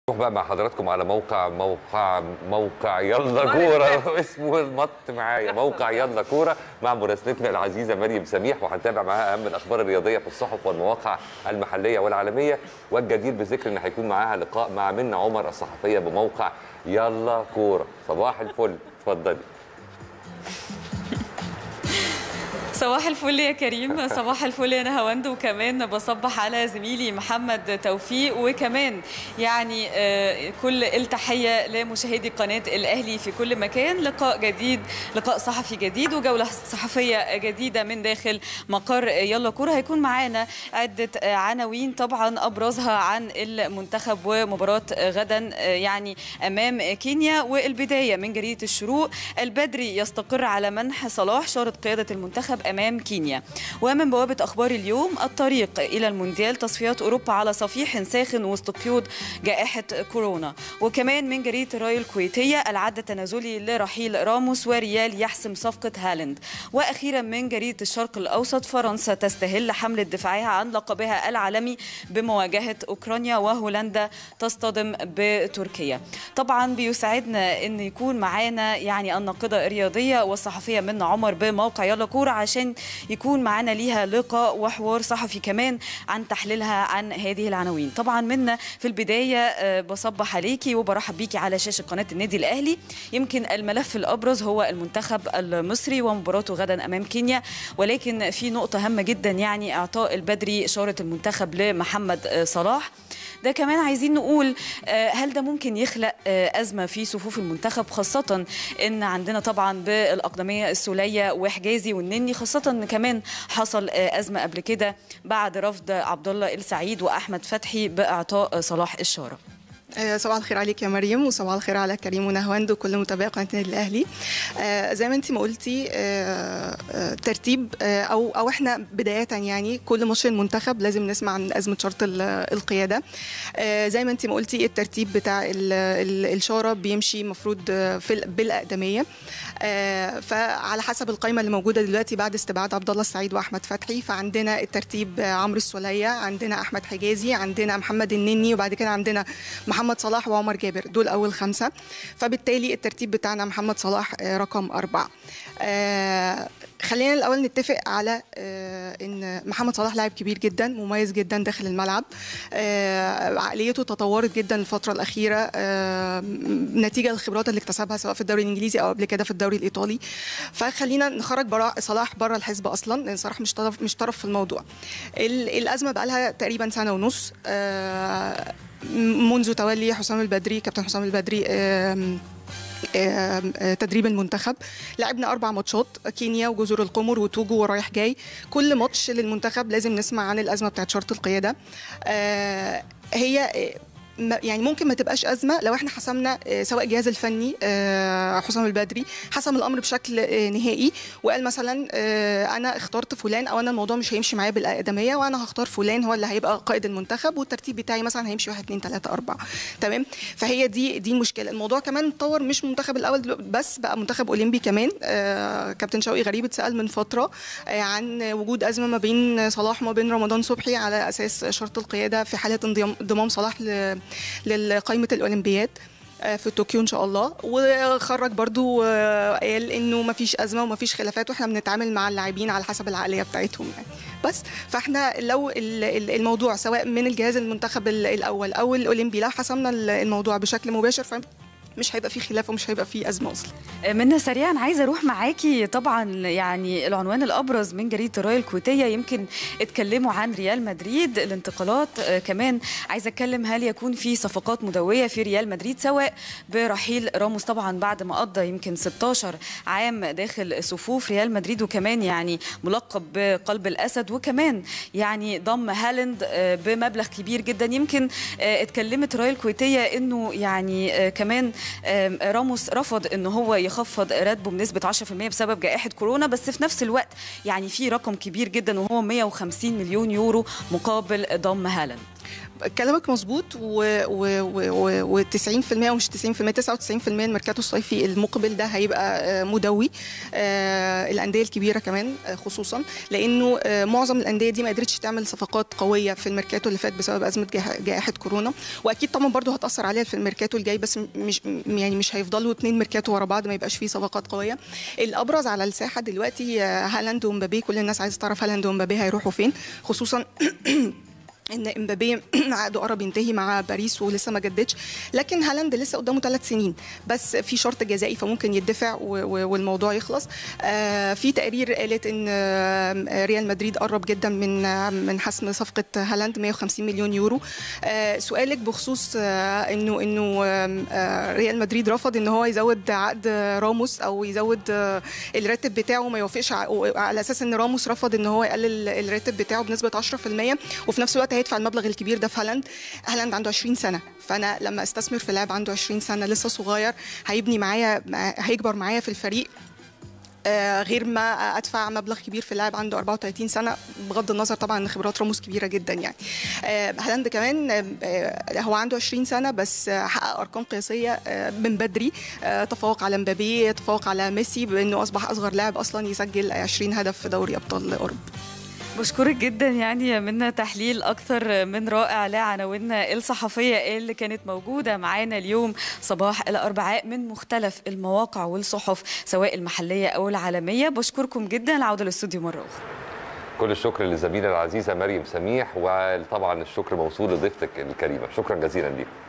نروح بقى مع حضراتكم على موقع موقع موقع يلا كوره اسمه المط معايا موقع يلا كوره مع مراسلتنا العزيزه مريم سميح وهنتابع معاها اهم الاخبار الرياضيه في الصحف والمواقع المحليه والعالميه والجدير بذكر ان هيكون معاها لقاء مع منى عمر الصحفيه بموقع يلا كوره صباح الفل اتفضلي صباح الفل يا كريم صباح الفل يا نهاوند وكمان بصبح على زميلي محمد توفيق وكمان يعني آه، كل التحية لمشاهدي قناة الأهلي في كل مكان لقاء جديد لقاء صحفي جديد وجولة صحفية جديدة من داخل مقر يلا كورة هيكون معانا عدة آه، عناوين طبعا أبرزها عن المنتخب ومباراة غدا آه، يعني أمام كينيا والبداية من جريدة الشروق البدري يستقر على منح صلاح شارة قيادة المنتخب أمام كينيا ومن بوابة أخبار اليوم الطريق إلى المونديال تصفيات أوروبا على صفيح ساخن وسط قيود جائحة كورونا وكمان من جريدة الراي الكويتية العد التنازلي لرحيل راموس وريال يحسم صفقة هالاند وأخيرا من جريدة الشرق الأوسط فرنسا تستهل حملة دفاعها عن لقبها العالمي بمواجهة أوكرانيا وهولندا تصطدم بتركيا طبعا بيسعدنا أن يكون معانا يعني الناقدة الرياضية والصحفية منى عمر بموقع يلا كورة عشان يكون معانا ليها لقاء وحوار صحفي كمان عن تحليلها عن هذه العناوين طبعا منا في البداية آه، بصبح عليكي وبرحب بيكي على شاشة قناة النادي الأهلي يمكن الملف الأبرز هو المنتخب المصري ومباراته غدا أمام كينيا ولكن في نقطة هامة جدا يعني إعطاء البدري إشارة المنتخب لمحمد آه، صلاح ده كمان عايزين نقول آه، هل ده ممكن يخلق آه، أزمة في صفوف المنتخب خاصة إن عندنا طبعا بالأقدمية السولية وحجازي والنني خاصة إن كمان حصل آه، أزمة قبل كده بعد رفض عبد الله السعيد وأحمد فتحي بإعطاء صلاح الشارة آه، صباح الخير عليك يا مريم وصباح الخير على كريم ونهواند وكل متابعي قناه النادي الاهلي آه، زي ما انت ما قلتي آه، آه، ترتيب آه، او او احنا بدايه يعني كل ماتش المنتخب لازم نسمع عن ازمه شرط ال- القياده آه، زي ما انت ما قلتي الترتيب بتاع ال- ال- الشاره بيمشي المفروض في ال- بالاقدميه آه، فعلى حسب القائمه اللي موجوده دلوقتي بعد استبعاد عبد الله السعيد واحمد فتحي فعندنا الترتيب آه، عمرو السوليه عندنا احمد حجازي عندنا محمد النني وبعد كده عندنا محمد صلاح وعمر جابر دول اول خمسه فبالتالي الترتيب بتاعنا محمد صلاح آه، رقم اربعه آه، خلينا الاول نتفق على آه، ان محمد صلاح لاعب كبير جدا مميز جدا داخل الملعب آه، عقليته تطورت جدا الفتره الاخيره آه، نتيجه الخبرات اللي اكتسبها سواء في الدوري الانجليزي او قبل كده في الدوري الايطالي فخلينا نخرج برا صلاح بره الحزب اصلا لان صلاح مش طرف مش طرف في الموضوع ال- الازمه بقى لها تقريبا سنه ونص آه، منذ تولي حسام البدري كابتن حسام البدري آم، آم، آه، تدريب المنتخب لعبنا اربع ماتشات كينيا وجزر القمر وتوجو ورايح جاي كل ماتش للمنتخب لازم نسمع عن الازمه بتاعت شرط القياده آه، هي آه، ما- يعني ممكن ما تبقاش ازمه لو احنا حسمنا آه، سواء الجهاز الفني آه، حسام البدري حسم الامر بشكل آه، نهائي وقال مثلا آه، انا اخترت فلان او انا الموضوع مش هيمشي معايا بالاقدميه وانا هختار فلان هو اللي هيبقى قائد المنتخب والترتيب بتاعي مثلا هيمشي 1 2 3 4 تمام فهي دي دي المشكله الموضوع كمان اتطور مش منتخب الاول دلوقتي بس بقى منتخب اولمبي كمان آه، كابتن شوقي غريب اتسال من فتره آه، عن وجود ازمه ما بين صلاح وما بين رمضان صبحي على اساس شرط القياده في حاله انضمام انضمام صلاح ل- لقائمه الاولمبياد آه، في طوكيو ان شاء الله وخرج برضو آه، قال انه ما فيش ازمه وما فيش خلافات واحنا بنتعامل مع اللاعبين على حسب العقليه بتاعتهم يعني بس فاحنا لو ال- ال- الموضوع سواء من الجهاز المنتخب ال- الاول او الاولمبي لو حسمنا ال- الموضوع بشكل مباشر فمش هيبقى فيه خلاف ومش هيبقى فيه ازمه اصلا منا سريعا عايزه اروح معاكي طبعا يعني العنوان الابرز من جريده الراي الكويتيه يمكن اتكلموا عن ريال مدريد الانتقالات آه، كمان عايزه اتكلم هل يكون في صفقات مدويه في ريال مدريد سواء برحيل راموس طبعا بعد ما قضى يمكن 16 عام داخل صفوف ريال مدريد وكمان يعني ملقب بقلب الاسد وكمان يعني ضم هالاند آه، بمبلغ كبير جدا يمكن آه، اتكلمت الراي الكويتيه انه يعني آه، كمان آم، راموس رفض ان هو يخفض راتبه بنسبه 10% بسبب جائحه كورونا بس في نفس الوقت يعني في رقم كبير جدا وهو 150 مليون يورو مقابل ضم هالاند كلامك مظبوط و 90% ومش 90% 99% الميركاتو الصيفي المقبل ده هيبقى آه، مدوي آه، الانديه الكبيره كمان آه، خصوصا لانه آه، معظم الانديه دي ما قدرتش تعمل صفقات قويه في الميركاتو اللي فات بسبب ازمه جائحة- جائحه كورونا واكيد طبعا برضو هتاثر عليها في الميركاتو الجاي بس مش يعني مش هيفضلوا اتنين ميركاتو ورا بعض ما يبقاش فيه صفقات قويه الابرز على الساحه دلوقتي آه، هالاند ومبابي كل الناس عايزه تعرف هالاند ومبابي هيروحوا فين خصوصا ان امبابي عقده قرب ينتهي مع باريس ولسه ما جددش لكن هالاند لسه قدامه ثلاث سنين بس في شرط جزائي فممكن يدفع و- و- والموضوع يخلص آه، في تقرير قالت ان آه، ريال مدريد قرب جدا من آه، من حسم صفقه هالاند 150 مليون يورو آه، سؤالك بخصوص آه، انه انه آم، آه، ريال مدريد رفض ان هو يزود عقد راموس او يزود آه، الراتب بتاعه ما يوافقش ع- على اساس ان راموس رفض ان هو يقلل الراتب بتاعه بنسبه 10% وفي نفس الوقت هيدفع المبلغ الكبير ده في هالاند هالاند عنده 20 سنه فانا لما استثمر في لاعب عنده 20 سنه لسه صغير هيبني معايا هيكبر معايا في الفريق آه، غير ما ادفع مبلغ كبير في لاعب عنده 34 سنه بغض النظر طبعا ان خبرات راموس كبيره جدا يعني آه، هالاند كمان آه، هو عنده 20 سنه بس آه، حقق ارقام قياسيه آه، من بدري آه، تفوق على مبابي تفوق على ميسي بانه اصبح اصغر لاعب اصلا يسجل 20 هدف في دوري ابطال اوروبا بشكرك جدا يعني منا تحليل اكثر من رائع لعناويننا الصحفيه اللي كانت موجوده معانا اليوم صباح الاربعاء من مختلف المواقع والصحف سواء المحليه او العالميه بشكركم جدا العوده للاستوديو مره اخرى كل الشكر للزميله العزيزه مريم سميح وطبعا الشكر موصول لضيفتك الكريمه شكرا جزيلا ليكم